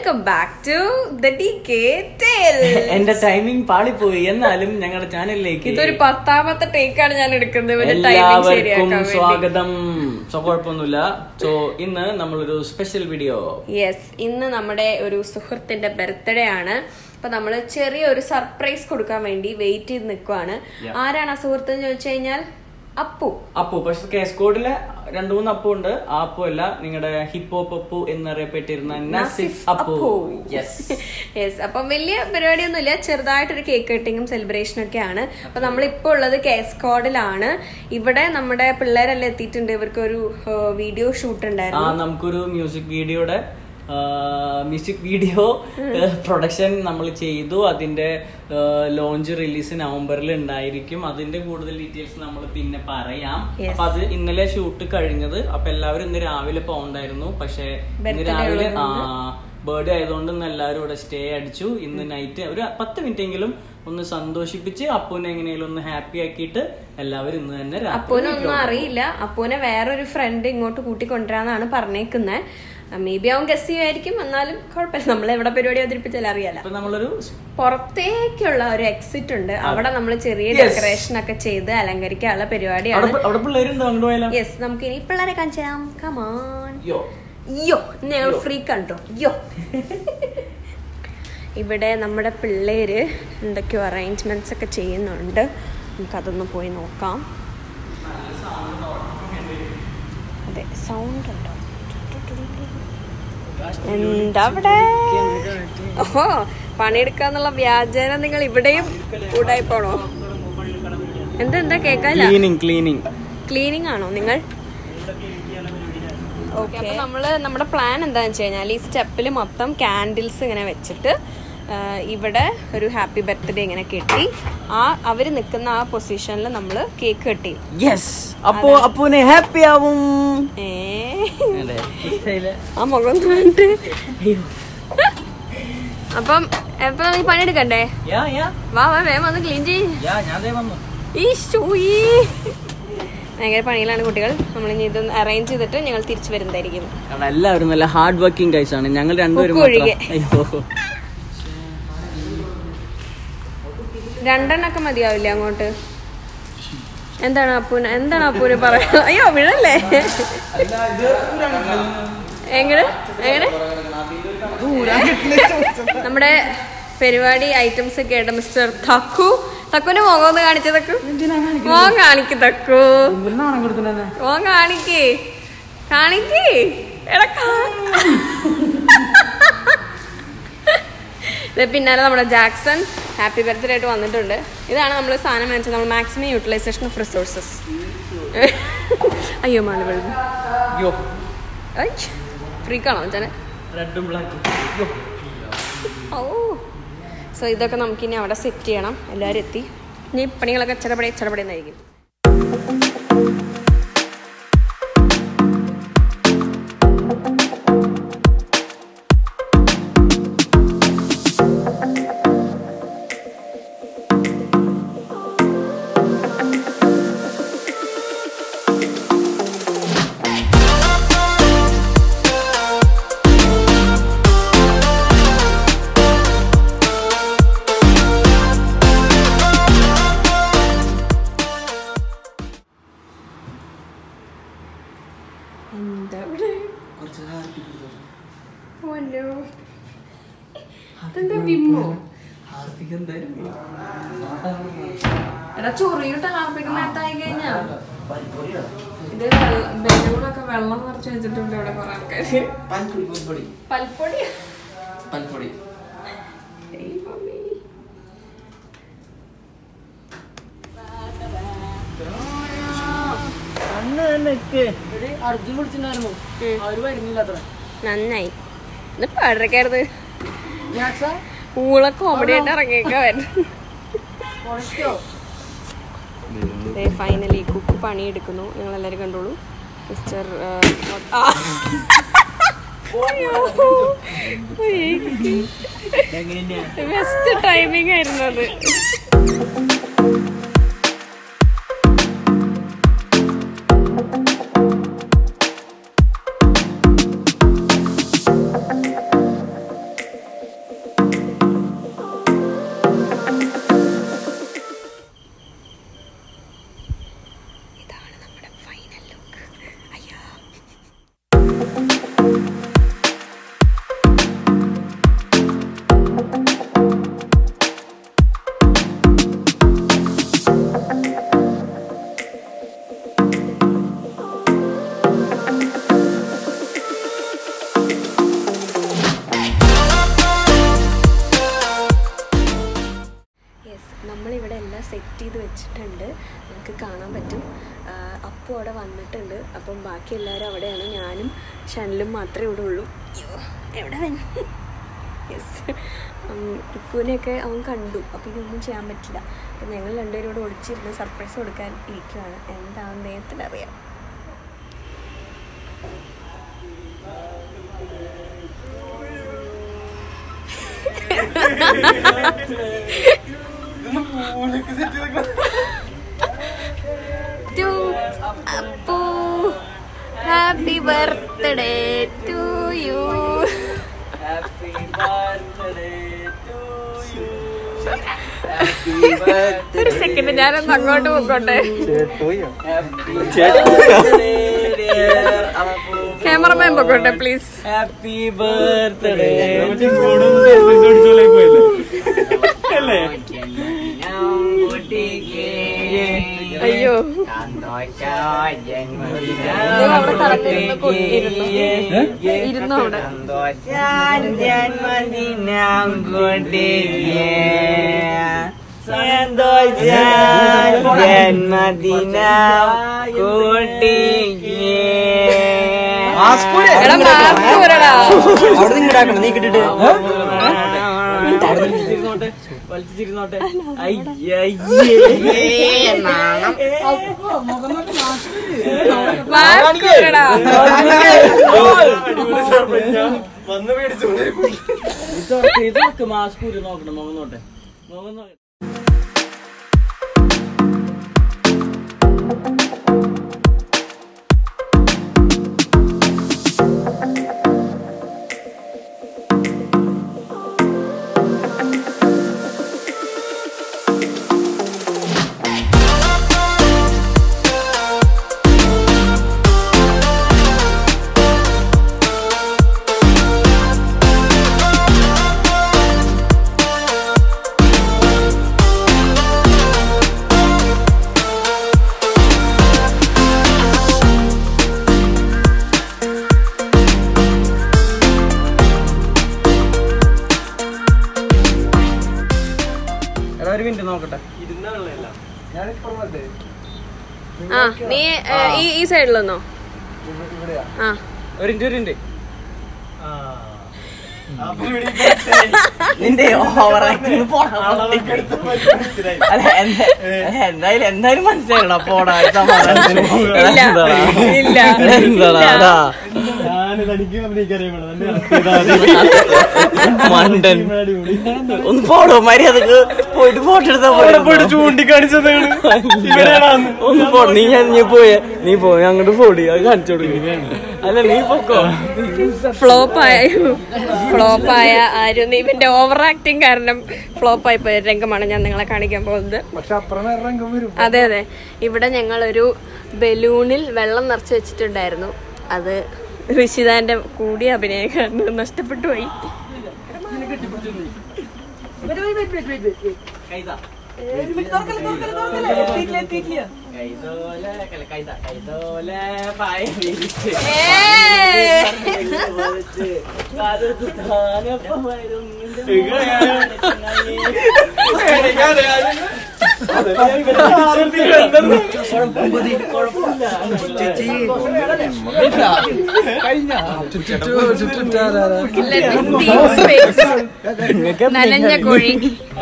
Welcome back to the D K എന്റെ timing പാളിപ്പോയി എന്നാലും ഞങ്ങളുടെ ചാനലിലേക്ക് ഇതൊരു പത്താമത്തെ ടേക്കാണ് ഞാൻ എടുക്കുന്നത് ഇവന്റെ ടൈമിംഗ് എല്ലാവർക്കും ശരിയാക്കാൻ വേണ്ടി സ്വാഗതം സോ കുഴപ്പമൊന്നുമില്ല സോ ഇന്ന് നമ്മളൊരു സ്പെഷ്യൽ വീഡിയോ യെസ് ഇന്ന് നമ്മുടെ ഒരു സുഹൃത്തിന്റെ ബർത്ത്ഡേ ആണ് അപ്പൊ നമ്മള് ചെറിയൊരു സർപ്രൈസ് കൊടുക്കാൻ വേണ്ടി വെയിറ്റ് ചെയ്ത് നിൽക്കുവാണ് ആരാണ് ആ സുഹൃത്ത് എന്ന് ചോദിച്ചു കഴിഞ്ഞാൽ അപ്പു അപ്പു പക്ഷെ കേസ് കോഡില് രണ്ടു മൂന്ന് അപ്പു ഉണ്ട് ആ അപ്പു അല്ല നിങ്ങളുടെ ഹിപ്പ് ഹോപ്പ് അപ്പു എന്നറിയപ്പെട്ടിരുന്ന നസിഫ് അപ്പു യെസ് യെസ് അപ്പം വലിയ പരിപാടിയൊന്നുമില്ല ചെറുതായിട്ടൊരു കേക്ക് കട്ടിങ്ങും സെലിബ്രേഷനും ഒക്കെയാണ് അപ്പൊ നമ്മളിപ്പോ ഉള്ളത് കേസ്കോഡിലാണ് ഇവിടെ നമ്മുടെ പിള്ളേരെല്ലാം എത്തിയിട്ടുണ്ട് ഇവർക്ക് ഒരു വീഡിയോ ഷൂട്ട് ആ ഉണ്ടായിരുന്നു നമുക്കൊരു മ്യൂസിക് വീഡിയോയുടെ മ്യൂസിക് വീഡിയോ പ്രൊഡക്ഷൻ നമ്മൾ ചെയ്തു അതിന്റെ ലോഞ്ച് റിലീസ് നവംബറിൽ ഉണ്ടായിരിക്കും അതിന്റെ കൂടുതൽ ഡീറ്റെയിൽസ് നമ്മൾ പിന്നെ പറയാം അപ്പൊ അത് ഇന്നലെ ഷൂട്ട് കഴിഞ്ഞത് അപ്പൊ എല്ലാവരും ഇന്ന് രാവിലെ പോകണ്ടായിരുന്നു പക്ഷെ ഇന്ന് രാവിലെ ആ ബർത്ത്ഡേ ആയതുകൊണ്ട് ഇന്ന് എല്ലാവരും ഇവിടെ സ്റ്റേ അടിച്ചു ഇന്ന് നൈറ്റ് ഒരു പത്ത് മിനിറ്റ് എങ്കിലും ഒന്ന് സന്തോഷിപ്പിച്ച് അപ്പൂനെ എങ്ങനെയും ഒന്ന് ഹാപ്പി ആക്കിയിട്ട് എല്ലാവരും ഇന്ന് തന്നെ രാത്രി അപ്പൂനൊന്നും അറിയില്ല അപ്പൂനെ വേറൊരു ഫ്രണ്ട് ഇങ്ങോട്ട് കൂട്ടിക്കൊണ്ടുവരാന്നാണ് പറഞ്ഞേക്കുന്നത് മേ ബി അവൻ ഗസ് ചെയ്യുമായിരിക്കും എന്നാലും കുഴപ്പമില്ല നമ്മൾ എവിടെ പരിപാടി അവതരിപ്പിച്ചാലും അറിയാലോ ഇപ്പൊ നമ്മളൊരു പുറത്തേക്കുള്ള ഒരു എക്സിറ്റ് ഉണ്ട് അവിടെ നമ്മൾ ചെറിയ ഡെക്കറേഷൻ ഒക്കെ ചെയ്ത് അലങ്കരിക്കാനുള്ള പരിപാടിയാണ് അവിടെ അവിടെ പിള്ളേരുണ്ടോ അങ്ങോട്ട് പോയാലോ യെസ് നമുക്ക് ഇനി പിള്ളേരെ കാണിച്ചു തരാം കമാൺ യോ യോ ഞങ്ങൾ ഫ്രീ കണ്ടോ യോ ഇവിടെ നമ്മുടെ പിള്ളേര് എന്തൊക്കെയോ അറേഞ്ച്മെന്റ്സ് ഒക്കെ ചെയ്യുന്നുണ്ട് നമുക്കതൊന്ന് പോയി നോക്കാം അതെ സൗണ്ട് ഉണ്ടോ എന്താ അവിടെ ഓഹോ പണിയെടുക്കാന്നുള്ള വ്യാജേന നിങ്ങൾ ഇവിടെയും കൂടായി പോണോ എന്താ എന്താ കേക്കാല്ല ക്ലീനിങ് ക്ലീനിങ് ക്ലീനിങ് ആണോ നിങ്ങൾ ഓക്കെ അപ്പൊ നമ്മള് നമ്മുടെ പ്ലാൻ എന്താന്ന് വെച്ച് കഴിഞ്ഞാൽ ഈ സ്റ്റെപ്പിൽ മൊത്തം കാൻഡിൽസ് ഇങ്ങനെ വെച്ചിട്ട് ആ, ഇവിടെ ഒരു ഹാപ്പി ബർത്ത്ഡേ ഇങ്ങനെ കെട്ടി ആ അവര് നിൽക്കുന്ന ആ പൊസിഷനിൽ നമ്മൾ കേക്ക് കെട്ടി യെസ് അപ്പോ അപ്പൂനെ ഹാപ്പി ആവും ഏ അതെ ഇഷ്ടമായില്ലേ? ആ മുഖം കണ്ടിട്ട് അയ്യോ. അപ്പം എപ്പൊ നീ പണിയെടുക്കണ്ടേ യാ യാ വാ വാ വേഗം വന്ന് ക്ലീൻ ചെയ്യ് യാ ഞാൻ ദേ വന്നു ഈ ഷൂയി ഭയങ്കര പണിയിലാണ് കുട്ടികൾ നമ്മളിനി ഇത് അറേഞ്ച് ചെയ്തിട്ട് ഞങ്ങൾ തിരിച്ചു വരുന്നതായിരിക്കും കാരണം എല്ലാവരും നല്ല ഹാർഡ് വർക്കിംഗ് ഗൈസ് ആണ് ഞങ്ങൾ രണ്ടുപേരും കൊക്ക് ഒഴികെ. മാത്രം- അയ്യോ രണ്ടെണ്ണൊക്കെ മതിയാവില്ല അങ്ങോട്ട് എന്താണ് അപ്പൂന് എന്താണ് അപ്പൂന് പറയാ അയ്യോ വിഴല്ലേ എങ്ങനെ എങ്ങനെ നമ്മുടെ പരിപാടി ഐറ്റംസ് ഒക്കെ ആയിട്ട് മിസ്റ്റർ തക്കു തക്കുവിന്റെ മുഖം ഒന്ന് കാണിച്ച തക്കു മോൻ കാണിക്ക് തക്കു മോൻ കാണിക്ക് കാണിക്ക് എടാ കാ- ഇത് പിന്നാലെ നമ്മുടെ ജാക്സൺ ഹാപ്പി ബർത്ത്ഡേ ആയിട്ട് വന്നിട്ടുണ്ട് ഇതാണ് നമ്മൾ സാധനം മേടിച്ചത് നമ്മൾ മാക്സിമം യൂട്ടിലൈസേഷൻ ഓഫ് റിസോഴ്സസ് അയ്യോ മാല വെള്ളം അയ്യോ ഫ്രീക്കാണോ ചാനെ റെഡും ബ്ലാക്കും ഓ സോ ഇതൊക്കെ നമുക്കിനി അവിടെ സെറ്റ് ചെയ്യണം എല്ലാവരും എത്തി ഇനി പണികളൊക്കെ ചടപടി ചടപടിയെന്നായിരിക്കും എന്താ ഇവിടെ ഓല്ലോ അതെന്താ വിമ്മോ എടാ ചൊറിയിട്ട് ഹാർപ്പിക്ക് മേത്തായി കഴിഞ്ഞാ ഇത് ബലൂണൊക്കെ വെള്ളം നിറച്ച് വെച്ചിട്ടുണ്ട് ഇവിടെ കുറെ ആൾക്കാര് പൽപ്പൊടി ദൈവമേ. അർജുൻ വിളിച്ചിട്ടുണ്ടായിരുന്നു അവര് വരുന്നില്ല അത്ര നന്നായി ഇത് പാടരക്കായിരുന്നു ഊള കോമഡി ആയിട്ട് ഇറങ്ങിയേക്കാ വരുന്നു ഫൈനലി കുക്ക് പണിയെടുക്കുന്നു നിങ്ങൾ എല്ലാവരും കണ്ടോളൂ മിസ്റ്റർ ബെസ്റ്റ് ടൈമിംഗ് ആയിരുന്നു അത് വെച്ചിട്ടുണ്ട് നമുക്ക് കാണാൻ പറ്റും ആ, അപ്പു അവിടെ വന്നിട്ടുണ്ട് അപ്പം ബാക്കി എല്ലാവരും അവിടെയാണ് ഞാനും ഷനിലും മാത്രമേ ഇവിടെ ഉള്ളൂ അയ്യോ എവിടെ യെസ് ഇക്കുവിനെയൊക്കെ അവൻ കണ്ടു അപ്പോൾ ഇതൊന്നും ചെയ്യാൻ പറ്റില്ല അപ്പം ഞങ്ങൾ രണ്ടുപേരും ഇവിടെ ഒളിച്ചിരുന്ന് സർപ്രൈസ് കൊടുക്കാൻ ഇരിക്കുകയാണ് എന്താണെന്ന് ദൈവത്തിന് അറിയാം to Appu happy birthday to you happy birthday to you happy ഒരു സെക്കൻഡ് ഞാനൊന്ന് അങ്ങോട്ട് പോയിക്കോട്ടെ ക്യാമറമാൻ പോയിക്കോട്ടെ പ്ലീസ് ഹാപ്പി ബർത്ത്ഡേ അയ്യോ നിങ്ങൾ അവിടെ കറങ്ങിരുന്ന് കൊണ്ടിരുന്നു ഇരുന്നു അവിടെ എടാ മാസ്ക് ഊരടാ അവിടെ നിന്ന് ഇടാക്കണം നീ കിട്ടിട്ട് വലിച്ചിരുന്നോട്ടെ മാസ്ക് ഊരടാ ഇതൊക്കെ മാസ്ക് ഊരി നോക്കണം മുഖം നോട്ടെ മുഖം നോട്ടെ എടാ ഒരു മിനിറ്റ് നോക്കട്ടെ ആ നീ ഏ, ഈ ഈ സൈഡിലൊന്നോ ആ ഒരു മിനിറ്റ് ഒരു മിനിറ്റ് നിന്റെ ഓവർ ആക്ടിങ് അല്ല എന്ത- അല്ല, എന്തായാലും എന്തായാലും മനസ്സിലായില്ല പോടാ സമാധാനത്തിന് ഇല്ല ഇല്ല എന്താടാ അതാ മണ്ടൻ ഒന്ന് പോടോ മര്യാദക്ക് പോയിട്ട് ഫോട്ടോ എടുത്താ പോയിട്ട് ചൂണ്ടിക്കാണിച്ചതാണ് ഒന്ന് പോ നീ ഞാൻ നീ പോയ നീ പോയി അങ്ങോട്ട് പോടി അത് കാണിച്ചു കൊടുക്കും അല്ല നീ പൊക്കോ ഫ്ലോപ്പ് ആയ ഫ്ലോപ്പ് ആയ ആരും ഇവന്റെ ഓവർ ആക്ടിങ് കാരണം ഫ്ലോപ്പ് ആയി പോയ രംഗമാണ് ഞാൻ നിങ്ങളെ കാണിക്കാൻ പോകുന്നത് പക്ഷെ അപ്പുറം വേറെ രംഗം വരും അതെ അതെ ഇവിടെ ഞങ്ങളൊരു ബലൂണിൽ വെള്ളം നിറച്ച് വെച്ചിട്ടുണ്ടായിരുന്നു അത് ഋഷിതാന്റെ കൂടിയ അഭിനയ കാരണം നഷ്ടപ്പെട്ടു പോയി കൈതാ കൈതോല കൈതാ കൈതോല പായ വിരിച്ച് കാലത്ത് താനപ്പം Let me see his face. നനഞ്ഞ കോഴി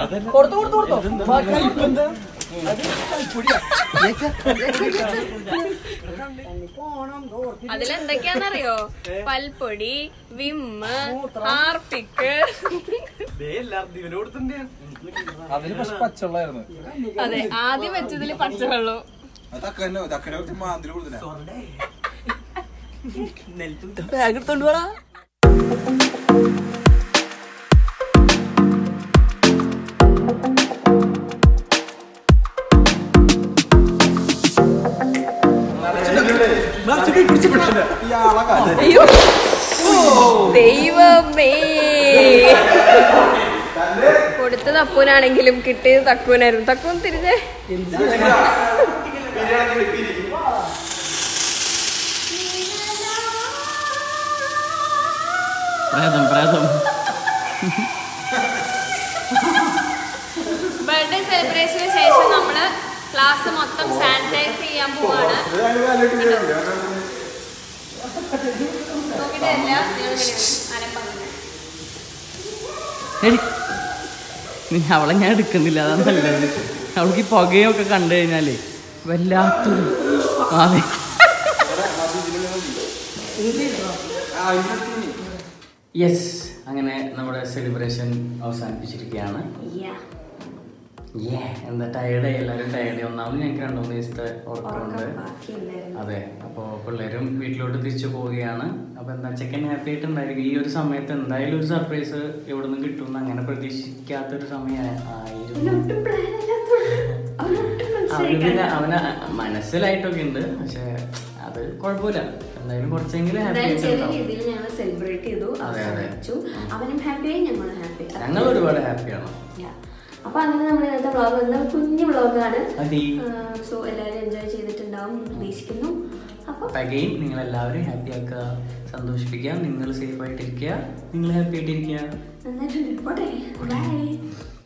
അതിലെന്തൊക്കെയാന്നറിയോ പൽപ്പൊടി വിമ്മ് ഹാർപ്പിക്ക് അതിന് പക്ഷെ പച്ചുള്ളായിരുന്നു അതെ ആദ്യം വെച്ചതില് പച്ചവെള്ളം തക്കനോ തക്കനെ കുറച്ച് മാതിരി കൊടുത്തില്ല ബാഗ് എടുത്തോണ്ട് പോടാ അയ്യോ ദൈവമേ കൊടുത്തത് അപ്പൂനാണെങ്കിലും കിട്ടിയത് തക്കൂനായിരുന്നു തക്കൂൻ തിരിഞ്ഞേ പ്രേതം പ്രേതം ബർത്ത്ഡേ സെലിബ്രേഷന് ശേഷം നമ്മള് ഗ്ലാസ് മൊത്തം സാനിറ്റൈസ് ചെയ്യാൻ പോവാണ് നോക്കിട്ട് തരില്ല നിങ്ങൾ അനപ്പാകുന്നത് എടി, നീ അവളെ ഞാൻ എടുക്കുന്നില്ല അതാണ് നല്ലത് അവൾക്ക് ഈ പുകയൊക്കെ കണ്ടു കഴിഞ്ഞാലേ വല്ലാത്തൊരു അതെ യെസ് അങ്ങനെ നമ്മുടെ സെലിബ്രേഷൻ അവസാനിപ്പിച്ചിരിക്കുകയാണ് ഏ എന്താ ടയർഡായി എല്ലാവരും ടയർഡായി ഒന്നാമത് ഞങ്ങൾക്ക് രണ്ടു മൂന്ന് ദിവസത്തെ ഉറക്കമുണ്ട് അതെ അപ്പോൾ പിള്ളേരും വീട്ടിലോട്ട് തിരിച്ചു പോവുകയാണ് അപ്പോൾ എന്താ ചെക്കൻ ഹാപ്പി ആയിട്ടുണ്ടായിരിക്കും ഈ ഒരു സമയത്ത് എന്തായാലും ഒരു സർപ്രൈസ് എവിടെ നിന്ന് കിട്ടുമെന്ന് അങ്ങനെ പ്രതീക്ഷിക്കാത്തൊരു സമയമായിരുന്നു അവന് പിന്നെ അവന് മനസ്സിലായിട്ടൊക്കെ ഉണ്ട് പക്ഷെ അത് കുഴപ്പമില്ല എന്തായാലും കുറച്ചെങ്കിലും ഹാപ്പി എന്തായാലും ചെറിയ ആയിട്ടുണ്ടാവും രീതിയിൽ ഞങ്ങൾ സെലിബ്രേറ്റ് ചെയ്തു അതെ, അതെ. അവസാനിച്ചു അവനും ഹാപ്പിയായി ഞങ്ങളും ഹാപ്പി ഞങ്ങൾ ഒരുപാട് ഹാപ്പിയാണ് അപ്പൊ അങ്ങനെ നമ്മുടെ ഇന്നത്തെ വ്ളോഗ് എന്നാൽ കുഞ്ഞു വ്ളോഗാണ് അതെ. സോ എല്ലാവരും എൻജോയ് ചെയ്തിട്ടുണ്ടാവും എന്ന് പ്രതീക്ഷിക്കുന്നു അപ്പൊ അപ്പൊ അഗെയിൻ നിങ്ങൾ എല്ലാവരും ഹാപ്പി ആക്കുക സന്തോഷിപ്പിക്കുക നിങ്ങൾ സേഫ് ആയിട്ടിരിക്കുക നിങ്ങൾ ഹാപ്പി ആയിട്ടിരിക്കുക നന്നായിട്ടുണ്ട് പോട്ടെ ബൈ